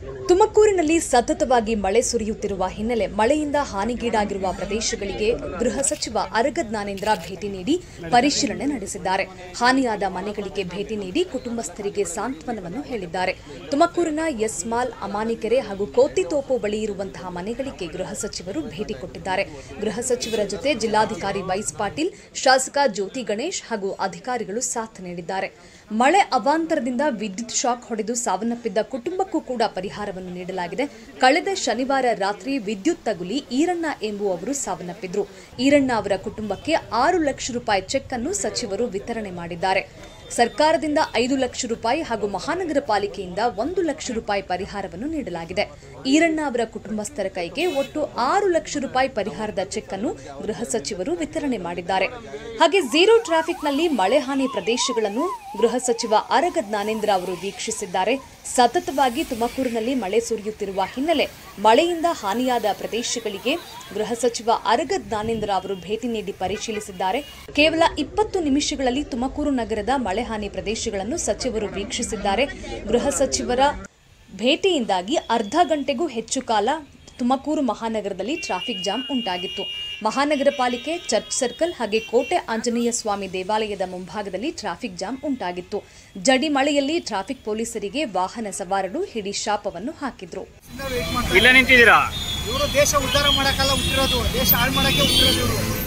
ತುಮಕೂರಿನಲ್ಲಿ ಸತತವಾಗಿ ಮಳೆ ಸುರಿಯುತ್ತಿರುವ ಹಿನ್ನೆಲೆ ಮಳೆಯಿಂದ ಹಾನಿಗೀಡಾಗಿರುವ ಪ್ರದೇಶಗಳಿಗೆ ಗೃಹ ಸಚಿವ ಅರಗ ಜ್ಞಾನೇಂದ್ರ ಭೇಟಿ ನೀಡಿ ಪರಿಶೀಲನೆ ನಡೆಸಿದ್ದಾರೆ ಹಾನಿಯಾದ ಮನೆಗಳಿಗೆ ಭೇಟಿ ನೀಡಿ ಕುಟುಂಬಸ್ಥರಿಗೆ ಸಾಂತ್ವನವನ್ನು ಹೇಳಿದ್ದಾರೆ ತುಮಕೂರಿನ ಎಸ್ಮಾಲ್ ಅಮಾನಿಕೆರೆ ಹಾಗೂ ಕೋತಿತೋಪು ಬಳಿ ಇರುವಂತಹ ಮನೆಗಳಿಗೆ ಗೃಹ ಸಚಿವರು ಭೇಟಿ ಕೊಟ್ಟಿದ್ದಾರೆ ಗೃಹ ಸಚಿವರ ಜೊತೆ ಜಿಲ್ಲಾಧಿಕಾರಿ ವೈಸ್ ಪಾಟೀಲ್ ಶಾಸಕ ಜ್ಯೋತಿ ಗಣೇಶ್ ಹಾಗೂ ಅಧಿಕಾರಿಗಳು ಸಾಥ್ ನೀಡಿದ್ದಾರೆ ಮಳೆ ಅವಾಂತರದಿಂದ ವಿದ್ಯುತ್ ಶಾಕ್ ಹೊಡೆದು ಸಾವನ್ನಪ್ಪಿದ್ದ ಕುಟುಂಬಕ್ಕೂ ಕೂಡ ಪರಿಹಾರವನ್ನು ನೀಡಲಾಗಿದೆ ಕಳೆದ ಶನಿವಾರ ರಾತ್ರಿ ವಿದ್ಯುತ್ ತಗುಲಿ ಈರಣ್ಣ ಎಂಬುವವರು ಸಾವನ್ನಪ್ಪಿದ್ರು ಈರಣ್ಣ ಅವರ ಕುಟುಂಬಕ್ಕೆ ಆರು ಲಕ್ಷ ರೂಪಾಯಿ ಚೆಕ್ ಅನ್ನು ಸಚಿವರು ವಿತರಣೆ ಮಾಡಿದ್ದಾರೆ ಸರ್ಕಾರದಿಂದ ಐದು ಲಕ್ಷ ರೂಪಾಯಿ ಹಾಗೂ ಮಹಾನಗರ ಪಾಲಿಕೆಯಿಂದ ಒಂದು ಲಕ್ಷ ರೂಪಾಯಿ ಪರಿಹಾರವನ್ನು ನೀಡಲಾಗಿದೆ ಈರಣ್ಣ ಅವರ ಕುಟುಂಬಸ್ಥರ ಕೈಗೆ ಒಟ್ಟು ಆರು ಲಕ್ಷ ರೂಪಾಯಿ ಪರಿಹಾರದ ಚೆಕ್ ಅನ್ನು ಗೃಹ ಸಚಿವರು ವಿತರಣೆ ಮಾಡಿದ್ದಾರೆ ಹಾಗೆ ಝೀರೋ ಟ್ರಾಫಿಕ್ನಲ್ಲಿ ಮಳೆ ಹಾನಿ ಪ್ರದೇಶಗಳನ್ನು ಗೃಹ ಸಚಿವ ಅರಗ ಜ್ಞಾನೇಂದ್ರ ಅವರು ವೀಕ್ಷಿಸಿದ್ದಾರೆ ಸತತವಾಗಿ ತುಮಕೂರಿನಲ್ಲಿ ಮಳೆ ಸುರಿಯುತ್ತಿರುವ ಹಿನ್ನೆಲೆ ಮಳೆಯಿಂದ ಹಾನಿಯಾದ ಪ್ರದೇಶಗಳಿಗೆ ಗೃಹ ಸಚಿವ ಅರಗ ಜ್ಞಾನೇಂದ್ರ ಅವರು ಭೇಟಿ ನೀಡಿ ಪರಿಶೀಲಿಸಿದ್ದಾರೆ ಕೇವಲ ಇಪ್ಪತ್ತು ನಿಮಿಷಗಳಲ್ಲಿ ತುಮಕೂರು ನಗರದ ಮಳೆ ಹಾನಿ ಪ್ರದೇಶಗಳನ್ನು ಸಚಿವರು ವೀಕ್ಷಿಸಿದ್ದಾರೆ ಗೃಹ ಸಚಿವರ ಭೇಟಿಯಿಂದಾಗಿ ಅರ್ಧ ಗಂಟೆಗೂ ಹೆಚ್ಚು ಕಾಲ ತುಮಕೂರು ಮಹಾನಗರದಲ್ಲಿ ಟ್ರಾಫಿಕ್ ಜಾಮ್ ಉಂಟಾಗಿತ್ತು ಮಹಾನಗರ ಪಾಲಿಕೆ ಚರ್ಚ್ ಸರ್ಕಲ್ ಹಾಗೆ ಕೋಟೆ ಆಂಜನೇಯ ಸ್ವಾಮಿ ದೇವಾಲಯದ ಮುಂಭಾಗದಲ್ಲಿ ಟ್ರಾಫಿಕ್ ಜಾಮ್ ಉಂಟಾಗಿತ್ತು ಜಡಿ ಮಳೆಯಲ್ಲಿ ಟ್ರಾಫಿಕ್ ಪೊಲೀಸರಿಗೆ ವಾಹನ ಸವಾರರು ಹಿಡಿ ಶಾಪವನ್ನು ಹಾಕಿದ್ರು ಇಲ್ಲ ನಿಂತಿದ್ದೀರಾ ಇವರು ದೇಶ ಉದ್ಧಾರ ಮಾಡಕ್ಕೆಲ್ಲ ಹುಟ್ಟಿರೋದು ದೇಶ ಹಾಳು ಮಾಡಕ್ಕೆ ಹುಟ್ಟಿರೋದು ಇವರು